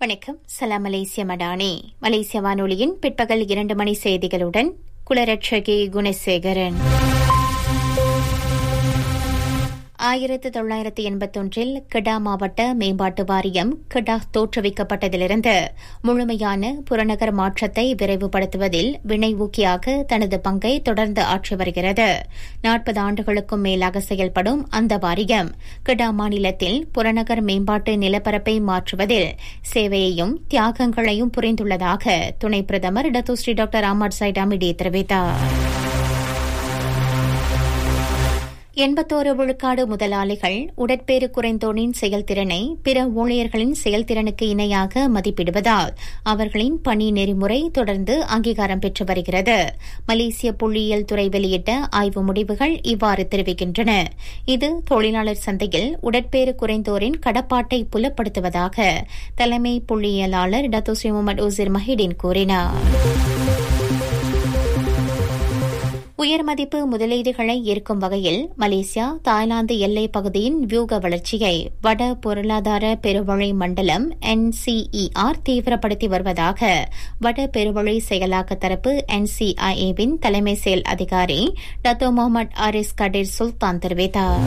வணக்கம் சலாம் மலேசிய மடானி மலேசிய வானொலியின் பிற்பகல் இரண்டு மணி செய்திகளுடன் குலரட்சகி குணசேகரன் ஆயிரத்து தொள்ளாயிரத்து எண்பத்தொன்றில் கிடா மாவட்ட மேம்பாட்டு வாரியம் கிடா தோற்றுவிக்கப்பட்டதிலிருந்து முழுமையான புறநகர் மாற்றத்தை விரைவுபடுத்துவதில் வினை ஊக்கியாக தனது பங்கை தொடர்ந்து ஆற்றி வருகிறது நாற்பது ஆண்டுகளுக்கும் மேலாக செயல்படும் அந்த வாரியம் கிடா மாநிலத்தில் புறநகர் மேம்பாட்டு நிலப்பரப்பை மாற்றுவதில் சேவையையும் தியாகங்களையும் புரிந்துள்ளதாக துணை பிரதமர் டத்துஸ்ரீ டாக்டர் அமர் சைடாமிடி தெரிவித்தார் எண்பத்தோரு விழுக்காடு முதலாளிகள் உடற்பேறு குறைந்தோரின் செயல்திறனை பிற ஊழியர்களின் செயல்திறனுக்கு இணையாக மதிப்பிடுவதால் அவர்களின் பணி நெறிமுறை தொடர்ந்து அங்கீகாரம் பெற்று வருகிறது மலேசிய புள்ளியியல் துறை வெளியிட்ட ஆய்வு முடிவுகள் இவ்வாறு தெரிவிக்கின்றன இது தொழிலாளர் சந்தையில் உடற்பேறு குறைந்தோரின் கடப்பாட்டை புலப்படுத்துவதாக தலைமை புள்ளியியலாளர் டத்தோஸ்ரீ முகமது உசிர் மஹிடின் கூறினார் உயர் மதிப்பு முதலீடுகளை ஈர்க்கும் வகையில் மலேசியா தாய்லாந்து எல்லைப் பகுதியின் வியூக வளர்ச்சியை வட பொருளாதார பெருவழி மண்டலம் என்சிஇஆர் தீவிரப்படுத்தி வருவதாக வட பெருவழி செயலாக்க தரப்பு என்சிஐஏவின் தலைமை செயல் அதிகாரி Dato Mohamed Aris Kadir Sultan தெரிவித்தார்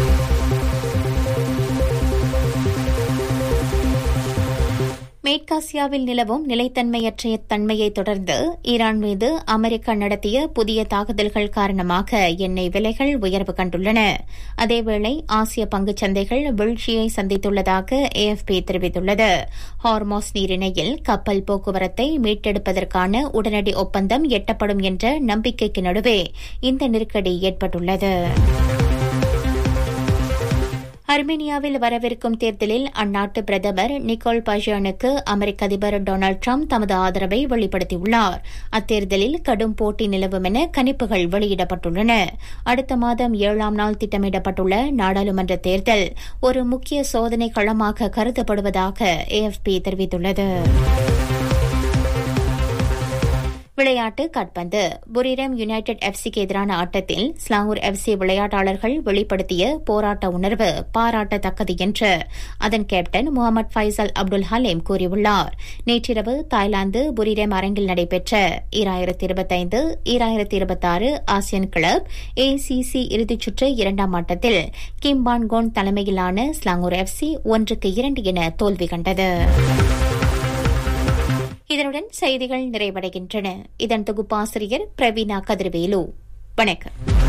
மேற்காசியாவில் நிலவும் நிலைத்தன்மையற்ற தன்மையை தொடர்ந்து ஈரான் மீது அமெரிக்கா நடத்திய புதிய தாக்குதல்கள் காரணமாக எண்ணெய் விலைகள் உயர்வு கண்டுள்ளன அதேவேளை ஆசிய பங்குச் சந்தைகள் வீழ்ச்சியை சந்தித்துள்ளதாக ஏஎஃப்பி தெரிவித்துள்ளது ஹார்மோஸ் நீரிணையில் கப்பல் போக்குவரத்தை மீட்டெடுப்பதற்கான உடனடி ஒப்பந்தம் எட்டப்படும் என்ற நம்பிக்கைக்கு நடுவே இந்த நெருக்கடி ஏற்பட்டுள்ளது அர்மேனியாவில் வரவிருக்கும் தேர்தலில் அந்நாட்டு பிரதமர் நிக்கோல் பஜானுக்கு அமெரிக்க அதிபர் டொனால்டு ட்ரம்ப் தமது ஆதரவை வெளிப்படுத்தியுள்ளார் அத்தேர்தலில் கடும் போட்டி நிலவும் என கணிப்புகள் வெளியிடப்பட்டுள்ளன அடுத்த மாதம் ஏழாம் நாள் திட்டமிடப்பட்டுள்ள நாடாளுமன்ற தேர்தல் ஒரு முக்கிய சோதனை களமாக கருதப்படுவதாக ஏஎஃப்பி தெரிவித்துள்ளது விளையாட்டு காட்பந்து புரிரம் யுனைடெட் எஃப்சிக்கு எதிரான ஆட்டத்தில் ஸ்லாங்கூர் எஃப்சி விளையாட்டாளர்கள் வெளிப்படுத்திய போராட்ட உணர்வு பாராட்டத்தக்கது என்று அதன் captain Mohamed Faisal Abdul Halim கூறியுள்ளார் நேற்றிரவு தாய்லாந்து புரிரம் அரங்கில் நடைபெற்ற ஈராயிரத்தி இருபத்தைந்து ஈராயிரத்தி இருபத்தாறு ஆசியன் கிளப் ஏசிசி இறுதிச் சுற்று இரண்டாம் ஆட்டத்தில் கிம்பான் கோன் தலைமையிலான ஸ்லாங்கூர் எஃப்சி ஒன்றுக்கு இரண்டு என தோல்வி கண்டது இதனுடன் செய்திகள் நிறைவடைகின்றன இதன் தொகுப்பாசிரியர் பிரவீனா கதிர்வேலு வணக்கம்